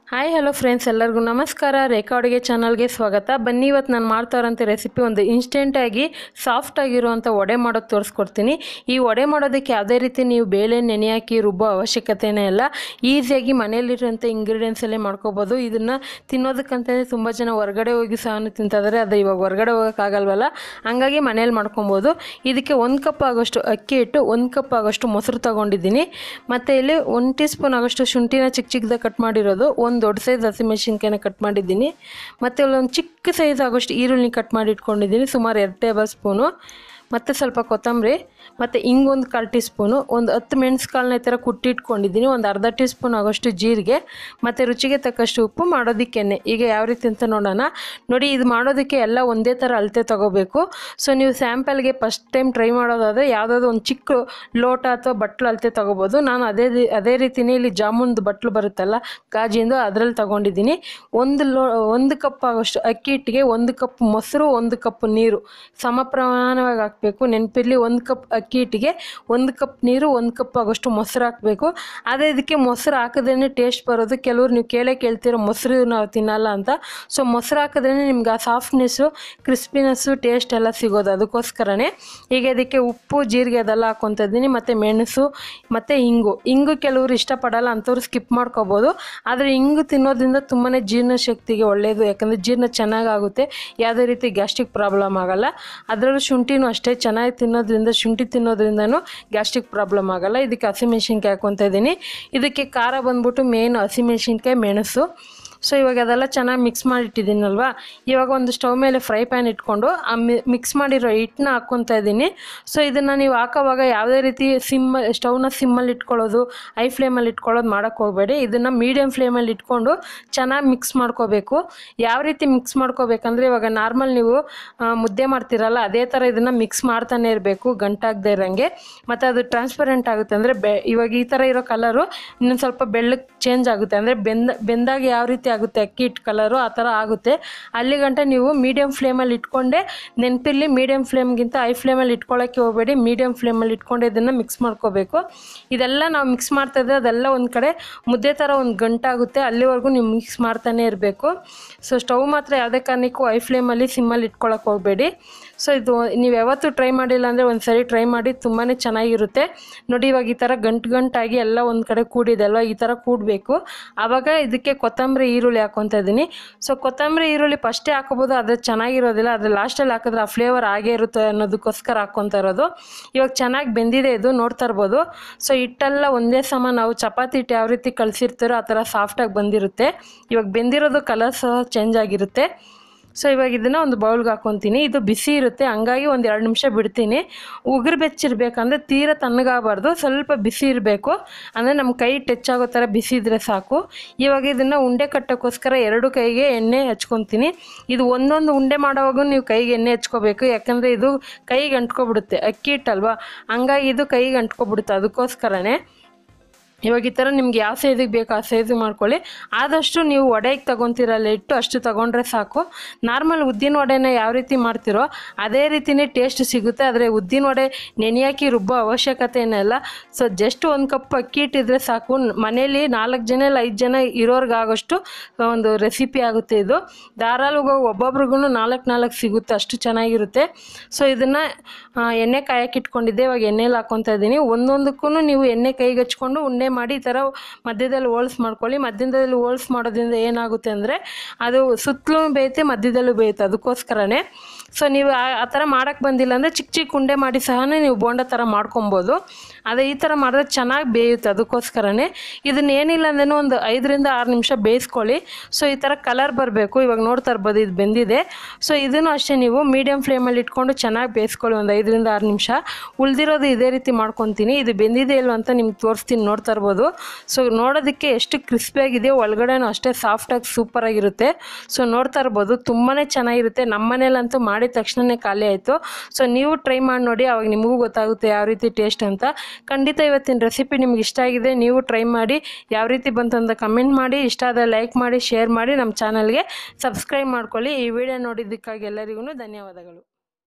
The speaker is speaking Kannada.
ಹಾಯ್ ಹಲೋ ಫ್ರೆಂಡ್ಸ್ ಎಲ್ಲರಿಗೂ ನಮಸ್ಕಾರ ರೇಖಾ ಅಡುಗೆ ಚಾನಲ್ಗೆ ಸ್ವಾಗತ ಬನ್ನಿ ಇವತ್ತು ನಾನು ಮಾಡ್ತಾ ಇರೋಂಥ ರೆಸಿಪಿ ಒಂದು ಇನ್ಸ್ಟೆಂಟಾಗಿ ಸಾಫ್ಟ್ ಆಗಿರುವಂಥ ವಡೆ ಮಾಡೋದು ತೋರಿಸ್ಕೊಡ್ತೀನಿ ಈ ವಡೆ ಮಾಡೋದಕ್ಕೆ ಯಾವುದೇ ರೀತಿ ನೀವು ಬೇಳೆ ನೆನೆ ಹಾಕಿ ರುಬ್ಬೋ ಅವಶ್ಯಕತೆನೇ ಇಲ್ಲ ಈಸಿಯಾಗಿ ಮನೆಯಲ್ಲಿರುವಂಥ ಇಂಗ್ರೀಡಿಯೆಂಟ್ಸಲ್ಲೇ ಮಾಡ್ಕೋಬೋದು ಇದನ್ನು ತಿನ್ನೋದಕ್ಕಂತಲೇ ತುಂಬ ಜನ ಹೊರಗಡೆ ಹೋಗಿ ಸಹ ತಿಂತಿದ್ದಾರೆ ಅದು ಇವಾಗ ಹೊರಗಡೆ ಹೋಗೋಕ್ಕಾಗಲ್ವಲ್ಲ ಹಂಗಾಗಿ ಮನೇಲಿ ಮಾಡ್ಕೊಬೋದು ಇದಕ್ಕೆ ಒಂದು ಕಪ್ ಆಗೋಷ್ಟು ಅಕ್ಕಿ ಹಿಟ್ಟು ಒಂದು ಕಪ್ ಆಗೋಷ್ಟು ಮೊಸರು ತೊಗೊಂಡಿದ್ದೀನಿ ಮತ್ತು ಇಲ್ಲಿ ಒಂದು ಟೀ ಸ್ಪೂನ್ ಆಗೋಷ್ಟು ಶುಂಠಿನ ಚಿಕ್ಕ ಚಿಕ್ಕದಾಗಿ ಕಟ್ ಮಾಡಿರೋದು ಒಂದು ದೊಡ್ಡ ಸೈಜ್ ಹಸಿಮೆಣಸಿನ್ಕಾಯಿನ ಕಟ್ ಮಾಡಿದ್ದೀನಿ ಮತ್ತು ಒಂದು ಚಿಕ್ಕ ಸೈಜ್ ಆಗೋಷ್ಟು ಈರುಳ್ಳಿ ಕಟ್ ಮಾಡಿ ಇಟ್ಕೊಂಡಿದ್ದೀನಿ ಸುಮಾರು ಎರಡು ಟೇಬಲ್ ಸ್ಪೂನು ಮತ್ತು ಸ್ವಲ್ಪ ಕೊತ್ತಂಬರಿ ಮತ್ತು ಹಿಂಗೊಂದು ಕಾಲು ಟೀ ಸ್ಪೂನು ಒಂದು ಹತ್ತು ಮೆಣಸು ಕಾಳನ್ನ ಈ ಥರ ಕುಟ್ಟಿಟ್ಕೊಂಡಿದ್ದೀನಿ ಒಂದು ಅರ್ಧ ಟೀ ಸ್ಪೂನ್ ಆಗೋಷ್ಟು ಜೀರಿಗೆ ಮತ್ತು ರುಚಿಗೆ ತಕ್ಕಷ್ಟು ಉಪ್ಪು ಮಾಡೋದಕ್ಕೆ ಎಣ್ಣೆ ಈಗ ಯಾವ ರೀತಿ ಅಂತ ನೋಡೋಣ ನೋಡಿ ಇದು ಮಾಡೋದಕ್ಕೆ ಎಲ್ಲ ಒಂದೇ ಥರ ಅಳತೆ ತೊಗೋಬೇಕು ಸೊ ನೀವು ಸ್ಯಾಂಪಲ್ಗೆ ಫಸ್ಟ್ ಟೈಮ್ ಟ್ರೈ ಮಾಡೋದಾದರೆ ಯಾವುದಾದ್ರು ಒಂದು ಚಿಕ್ಕ ಲೋಟ ಅಥವಾ ಬಟ್ಲು ಅಳತೆ ತೊಗೋಬೋದು ನಾನು ಅದೇ ರೀ ಅದೇ ರೀತಿಯೇ ಇಲ್ಲಿ ಜಾಮೂನ್ದು ಬಟ್ಲು ಬರುತ್ತಲ್ಲ ಗಾಜಿಂದು ಅದರಲ್ಲಿ ತೊಗೊಂಡಿದ್ದೀನಿ ಒಂದು ಲೋ ಒಂದು ಕಪ್ ಆಗೋಷ್ಟು ಅಕ್ಕಿ ಹಿಟ್ಟಿಗೆ ಒಂದು ಕಪ್ ಮೊಸರು ಒಂದು ಕಪ್ ನೀರು ಸಮ ಪ್ರಮಾಣವಾಗಿ ಹಾಕಬೇಕು ನೆನಪಿರಲಿ ಒಂದು ಕಪ್ ಅಕ್ಕಿ ಹಿಟ್ಟಿಗೆ ಒಂದು ಕಪ್ ನೀರು ಒಂದು ಕಪ್ ಆಗೋಷ್ಟು ಮೊಸರು ಹಾಕಬೇಕು ಅದೇ ಇದಕ್ಕೆ ಮೊಸರು ಹಾಕಿದ್ರೇ ಟೇಸ್ಟ್ ಬರೋದು ಕೆಲವ್ರು ನೀವು ಕೇಳೇ ಕೇಳ್ತಿರೋ ಮೊಸರು ನಾವು ತಿನ್ನಲ್ಲ ಅಂತ ಸೊ ಮೊಸರು ಹಾಕಿದ್ರೇ ನಿಮ್ಗೆ ಆ ಸಾಫ್ಟ್ನೆಸ್ಸು ಕ್ರಿಸ್ಪಿನೆಸ್ಸು ಟೇಸ್ಟ್ ಎಲ್ಲ ಸಿಗೋದು ಅದಕ್ಕೋಸ್ಕರನೇ ಈಗ ಇದಕ್ಕೆ ಉಪ್ಪು ಜೀರಿಗೆ ಅದೆಲ್ಲ ಹಾಕ್ಕೊತ ಇದ್ದೀನಿ ಮತ್ತು ಮೆಣಸು ಮತ್ತು ಇಂಗು ಇಂಗು ಕೆಲವರು ಇಷ್ಟಪಡಲ್ಲ ಅಂಥವ್ರು ಸ್ಕಿಪ್ ಮಾಡ್ಕೋಬೋದು ಆದರೆ ಇಂಗು ತಿನ್ನೋದ್ರಿಂದ ತುಂಬಾ ಜೀರ್ಣಶಕ್ತಿಗೆ ಒಳ್ಳೆಯದು ಯಾಕಂದರೆ ಜೀರ್ಣ ಚೆನ್ನಾಗಾಗುತ್ತೆ ಯಾವುದೇ ರೀತಿ ಗ್ಯಾಸ್ಟ್ರಿಕ್ ಪ್ರಾಬ್ಲಮ್ ಆಗಲ್ಲ ಅದರಲ್ಲೂ ಶುಂಠಿನೂ ಅಷ್ಟೇ ಚೆನ್ನಾಗಿ ತಿನ್ನೋದ್ರಿಂದ ಶುಂಠಿ ತಿನ್ನೋದ್ರಿಂದನೂ ಗ್ಯಾಸ್ಟ್ರಿಕ್ ಪ್ರಾಬ್ಲಮ್ ಆಗಲ್ಲ ಇದಕ್ಕೆ ಹಸಿಮೆಣ್ಸಿನ್ಕಾಯಿ ಹಾಕ್ಕೊತ ಇದ್ದೀನಿ ಇದಕ್ಕೆ ಖಾರ ಬಂದ್ಬಿಟ್ಟು ಮೇನ್ ಹಸಿಮೆಣ್ಸಿನ್ಕಾಯಿ ಮೆಣಸು ಸೊ ಇವಾಗ ಅದೆಲ್ಲ ಚೆನ್ನಾಗಿ ಮಿಕ್ಸ್ ಮಾಡಿಟ್ಟಿದ್ದೀನಲ್ವಾ ಇವಾಗ ಒಂದು ಸ್ಟವ್ ಮೇಲೆ ಫ್ರೈ ಪ್ಯಾನ್ ಇಟ್ಕೊಂಡು ಆ ಮಿಕ್ಸ್ ಮಾಡಿರೋ ಹಿಟ್ಟನ್ನ ಹಾಕ್ಕೊತಾ ಇದ್ದೀನಿ ಸೊ ಇದನ್ನು ನೀವು ಹಾಕೋವಾಗ ಯಾವುದೇ ರೀತಿ ಸಿಮ್ ಸ್ಟವ್ನ ಸಿಮ್ಮಲ್ಲಿ ಇಟ್ಕೊಳ್ಳೋದು ಐ ಫ್ಲೇಮಲ್ಲಿ ಇಟ್ಕೊಳ್ಳೋದು ಮಾಡೋಕ್ಕೆ ಹೋಗಬೇಡಿ ಇದನ್ನು ಮೀಡಿಯಮ್ ಫ್ಲೇಮಲ್ಲಿ ಇಟ್ಕೊಂಡು ಚೆನ್ನಾಗಿ ಮಿಕ್ಸ್ ಮಾಡ್ಕೋಬೇಕು ಯಾವ ರೀತಿ ಮಿಕ್ಸ್ ಮಾಡ್ಕೋಬೇಕಂದ್ರೆ ಇವಾಗ ನಾರ್ಮಲ್ ನೀವು ಆ, ಮುದ್ದೆ ಮಾಡ್ತೀರಲ್ಲ ಅದೇ ಥರ ಇದನ್ನು ಮಿಕ್ಸ್ ಮಾಡ್ತಾನೆ ಇರಬೇಕು ಗಂಟಾಗದೇ ಇರೋಂಗೆ ಮತ್ತು ಅದು ಟ್ರಾನ್ಸ್ಪರೆಂಟ್ ಆಗುತ್ತೆ ಅಂದರೆ ಬೆ ಇವಾಗ ಈ ಥರ ಇರೋ ಕಲರು ಇನ್ನೊಂದು ಸ್ವಲ್ಪ ಬೆಳ್ಳಕ್ಕೆ ಚೇಂಜ್ ಆಗುತ್ತೆ ಅಂದರೆ ಬೆಂದ ಬೆಂದಾಗ ಯಾವ ರೀತಿ ಆಗುತ್ತೆ ಅಕ್ಕಿ ಹಿಟ್ಟು ಕಲರು ಆ ಥರ ಆಗುತ್ತೆ ಅಲ್ಲಿ ಗಂಟ ನೀವು ಮೀಡಿಯಮ್ ಫ್ಲೇಮಲ್ಲಿ ಇಟ್ಕೊಂಡೆ ನೆನಪಿರಲಿ ಮೀಡಿಯಮ್ ಫ್ಲೇಮ್ಗಿಂತ ಐ ಫ್ಲೇಮಲ್ಲಿ ಇಟ್ಕೊಳ್ಳೋಕ್ಕೆ ಹೋಗಬೇಡಿ ಮೀಡಿಯಮ್ ಫ್ಲೇಮಲ್ಲಿ ಇಟ್ಕೊಂಡು ಇದನ್ನು ಮಿಕ್ಸ್ ಮಾಡ್ಕೋಬೇಕು ಇದೆಲ್ಲ ನಾವು ಮಿಕ್ಸ್ ಮಾಡ್ತಾ ಇದ್ದರೆ ಅದೆಲ್ಲ ಒಂದು ಕಡೆ ಮುದ್ದೆ ಥರ ಒಂದು ಗಂಟಾಗುತ್ತೆ ಅಲ್ಲಿವರೆಗೂ ನೀವು ಮಿಕ್ಸ್ ಮಾಡ್ತಾನೆ ಇರಬೇಕು ಸೊ ಸ್ಟವ್ ಮಾತ್ರ ಯಾವುದೇ ಕಾರಣಕ್ಕೂ ಐ ಫ್ಲೇಮಲ್ಲಿ ಸಿಮ್ಮಲ್ಲಿ ಇಟ್ಕೊಳ್ಳೋಕೆ ಹೋಗಬೇಡಿ ಸೊ ಇದು ನೀವು ಯಾವತ್ತೂ ಟ್ರೈ ಮಾಡಿಲ್ಲ ಅಂದರೆ ಒಂದು ಸರಿ ಟ್ರೈ ಮಾಡಿ ತುಂಬಾ ಚೆನ್ನಾಗಿರುತ್ತೆ ನೋಡಿ ಇವಾಗ ಈ ಥರ ಗಂಟು ಗಂಟಾಗಿ ಎಲ್ಲ ಒಂದು ಕಡೆ ಕೂಡಿದೆ ಅಲ್ವಾ ಈ ಥರ ಕೂಡಬೇಕು ಆವಾಗ ಇದಕ್ಕೆ ಕೊತ್ತಂಬರಿ ಈರುಳ್ಳಿ ಹಾಕ್ಕೊತಾ ಇದ್ದೀನಿ ಸೊ ಕೊತ್ತಂಬರಿ ಈರುಳ್ಳಿ ಫಸ್ಟೇ ಹಾಕೋಬೋದು ಅದು ಚೆನ್ನಾಗಿರೋದಿಲ್ಲ ಅದು ಲಾಸ್ಟಲ್ಲಿ ಹಾಕಿದ್ರೆ ಆ ಫ್ಲೇವರ್ ಆಗೇ ಇರುತ್ತೆ ಅನ್ನೋದಕ್ಕೋಸ್ಕರ ಹಾಕ್ಕೊತಾ ಇರೋದು ಇವಾಗ ಚೆನ್ನಾಗಿ ಬೆಂದಿದೆ ಇದು ನೋಡ್ತಾ ಇರ್ಬೋದು ಸೊ ಹಿಟ್ಟೆಲ್ಲ ಒಂದೇ ಸಮ ನಾವು ಚಪಾತಿ ಹಿಟ್ಟು ಯಾವ ರೀತಿ ಕಳಿಸಿರ್ತೀರೋ ಆ ಥರ ಸಾಫ್ಟಾಗಿ ಬಂದಿರುತ್ತೆ ಇವಾಗ ಬೆಂದಿರೋದು ಕಲರ್ ಸಹ ಚೇಂಜ್ ಆಗಿರುತ್ತೆ ಸೊ ಇವಾಗ ಇದನ್ನು ಒಂದು ಬೌಲ್ಗೆ ಹಾಕ್ಕೊತೀನಿ ಇದು ಬಿಸಿ ಇರುತ್ತೆ ಹಂಗಾಗಿ ಒಂದು ಎರಡು ನಿಮಿಷ ಬಿಡ್ತೀನಿ ಉಗುರು ಬೆಚ್ಚಿರ್ಬೇಕಂದ್ರೆ ತೀರ ತಣ್ಣಗಾಗಬಾರ್ದು ಸ್ವಲ್ಪ ಬಿಸಿ ಇರಬೇಕು ಅಂದರೆ ನಮ್ಮ ಕೈ ಟಚ್ ಆಗೋ ಥರ ಬಿಸಿ ಇದ್ದರೆ ಸಾಕು ಇವಾಗ ಇದನ್ನು ಉಂಡೆ ಕಟ್ಟೋಕ್ಕೋಸ್ಕರ ಎರಡು ಕೈಗೆ ಎಣ್ಣೆ ಹಚ್ಕೊತೀನಿ ಇದು ಒಂದೊಂದು ಉಂಡೆ ಮಾಡೋವಾಗ ನೀವು ಕೈಗೆ ಎಣ್ಣೆ ಹಚ್ಕೋಬೇಕು ಯಾಕಂದರೆ ಇದು ಕೈಗೆ ಅಂಟ್ಕೊಬಿಡುತ್ತೆ ಅಕ್ಕಿ ಹಿಟ್ಟಲ್ವಾ ಹಂಗಾಗಿ ಇದು ಕೈಗೆ ಅಂಟ್ಕೊಬಿಡುತ್ತೆ ಅದಕ್ಕೋಸ್ಕರನೇ ಇವಾಗ ಈ ಥರ ನಿಮ್ಗೆ ಯಾವ ಸೈಜಿಗೆ ಬೇಕು ಆ ಸೈಜಿಗೆ ಮಾಡ್ಕೊಳ್ಳಿ ಆದಷ್ಟು ನೀವು ವಡೆಗೆ ತಗೊತೀರಲ್ಲ ಇಟ್ಟು ಅಷ್ಟು ತಗೊಂಡ್ರೆ ಸಾಕು ನಾರ್ಮಲ್ ಉದ್ದಿನ ವಡೆನ ಯಾವ ರೀತಿ ಮಾಡ್ತಿರೋ ಅದೇ ರೀತಿನೇ ಟೇಸ್ಟ್ ಸಿಗುತ್ತೆ ಆದರೆ ಉದ್ದಿನ ವಡೆ ನೆನೆಯಾಕಿ ರುಬ್ಬೋ ಅವಶ್ಯಕತೆ ಏನಿಲ್ಲ ಸೊ ಜಸ್ಟ್ ಒಂದು ಕಪ್ ಅಕ್ಕಿ ಇಟ್ಟಿದ್ರೆ ಸಾಕು ಮನೇಲಿ ನಾಲ್ಕು ಜನ ಇಲ್ಲ ಐದು ಜನ ಇರೋರ್ಗಾಗೋಷ್ಟು ಒಂದು ರೆಸಿಪಿ ಆಗುತ್ತೆ ಇದು ಧಾರಾಳವಾಗಿ ಒಬ್ಬೊಬ್ರಿಗೂ ನಾಲ್ಕು ನಾಲ್ಕು ಸಿಗುತ್ತೆ ಅಷ್ಟು ಚೆನ್ನಾಗಿರುತ್ತೆ ಸೊ ಇದನ್ನು ಎಣ್ಣೆ ಕಾಯಕ್ಕೆ ಇಟ್ಕೊಂಡಿದ್ದೆ ಇವಾಗ ಎಣ್ಣೆಲಿ ಹಾಕ್ಕೊತಾ ಇದ್ದೀನಿ ಒಂದೊಂದಕ್ಕೂ ನೀವು ಎಣ್ಣೆ ಕೈಗೆ ಹಚ್ಕೊಂಡು ಉಂಡೆ ಮಾಡಿ ಈ ಥರ ಮಧ್ಯದಲ್ಲಿ ಹೋಲ್ಸ್ ಮಾಡ್ಕೊಳ್ಳಿ ಮಧ್ಯದಲ್ಲಿ ಹೋಲ್ಸ್ ಮಾಡೋದ್ರಿಂದ ಏನಾಗುತ್ತೆ ಅಂದರೆ ಅದು ಸುತ್ತಲೂ ಬೇಯುತ್ತೆ ಮಧ್ಯದಲ್ಲೂ ಬೇಯುತ್ತೆ ಅದಕ್ಕೋಸ್ಕರನೇ ಸೊ ನೀವು ಆ ಆ ಥರ ಮಾಡೋಕ್ಕೆ ಬಂದಿಲ್ಲ ಅಂದರೆ ಚಿಕ್ಕ ಚಿಕ್ಕ ಉಂಡೆ ಮಾಡಿ ಸಹ ನೀವು ಬೋಂಡ ಥರ ಮಾಡ್ಕೊಬೋದು ಅದೇ ಈ ಥರ ಮಾಡಿದ್ರೆ ಚೆನ್ನಾಗಿ ಬೇಯುತ್ತೆ ಅದಕ್ಕೋಸ್ಕರನೇ ಇದನ್ನ ಏನಿಲ್ಲ ಅಂದ್ರೂ ಒಂದು ಐದರಿಂದ ಆರು ನಿಮಿಷ ಬೇಯಿಸ್ಕೊಳ್ಳಿ ಸೊ ಈ ಥರ ಕಲರ್ ಬರಬೇಕು ಇವಾಗ ನೋಡ್ತಾ ಇರ್ಬೋದು ಇದು ಬೆಂದಿದೆ ಸೊ ಇದನ್ನು ಅಷ್ಟೇ ನೀವು ಮೀಡಿಯಮ್ ಫ್ಲೇಮಲ್ಲಿ ಇಟ್ಕೊಂಡು ಚೆನ್ನಾಗಿ ಬೇಯಿಸ್ಕೊಳ್ಳಿ ಒಂದು ಐದರಿಂದ ಆರು ನಿಮಿಷ ಉಳಿದಿರೋದು ಇದೇ ರೀತಿ ಮಾಡ್ಕೊತೀನಿ ಇದು ಬೆಂದಿದೆ ಇಲ್ವ ಅಂತ ನಿಮ್ಗೆ ತೋರಿಸ್ತೀನಿ ನೋಡ್ತಾ ಇರ್ಬೋದು ಸೊ ನೋಡೋದಕ್ಕೆ ಎಷ್ಟು ಕ್ರಿಸ್ಪಿಯಾಗಿದೆ ಒಳಗಡೆನೂ ಅಷ್ಟೇ ಸಾಫ್ಟಾಗಿ ಸೂಪರಾಗಿರುತ್ತೆ ಸೊ ನೋಡ್ತಾ ಇರ್ಬೋದು ತುಂಬಾ ಚೆನ್ನಾಗಿರುತ್ತೆ ನಮ್ಮ ಮನೇಲಂತೂ ಮಾಡಿದ ತಕ್ಷಣವೇ ಖಾಲಿ ಆಯಿತು ಸೊ ನೀವು ಟ್ರೈ ಮಾಡಿ ನೋಡಿ ಅವಾಗ ನಿಮಗೂ ಗೊತ್ತಾಗುತ್ತೆ ಯಾವ ರೀತಿ ಟೇಸ್ಟ್ ಅಂತ ಖಂಡಿತ ಇವತ್ತಿನ ರೆಸಿಪಿ ನಿಮ್ಗೆ ಇಷ್ಟ ಆಗಿದೆ ನೀವು ಟ್ರೈ ಮಾಡಿ ಯಾವ ರೀತಿ ಬಂತು ಅಂತ ಕಮೆಂಟ್ ಮಾಡಿ ಇಷ್ಟ ಆದ ಲೈಕ್ ಮಾಡಿ ಶೇರ್ ಮಾಡಿ ನಮ್ಮ ಚಾನಲ್ಗೆ ಸಬ್ಸ್ಕ್ರೈಬ್ ಮಾಡ್ಕೊಳ್ಳಿ ಈ ವಿಡಿಯೋ ನೋಡಿದ್ದಕ್ಕಾಗಿ ಎಲ್ಲರಿಗೂ ಧನ್ಯವಾದಗಳು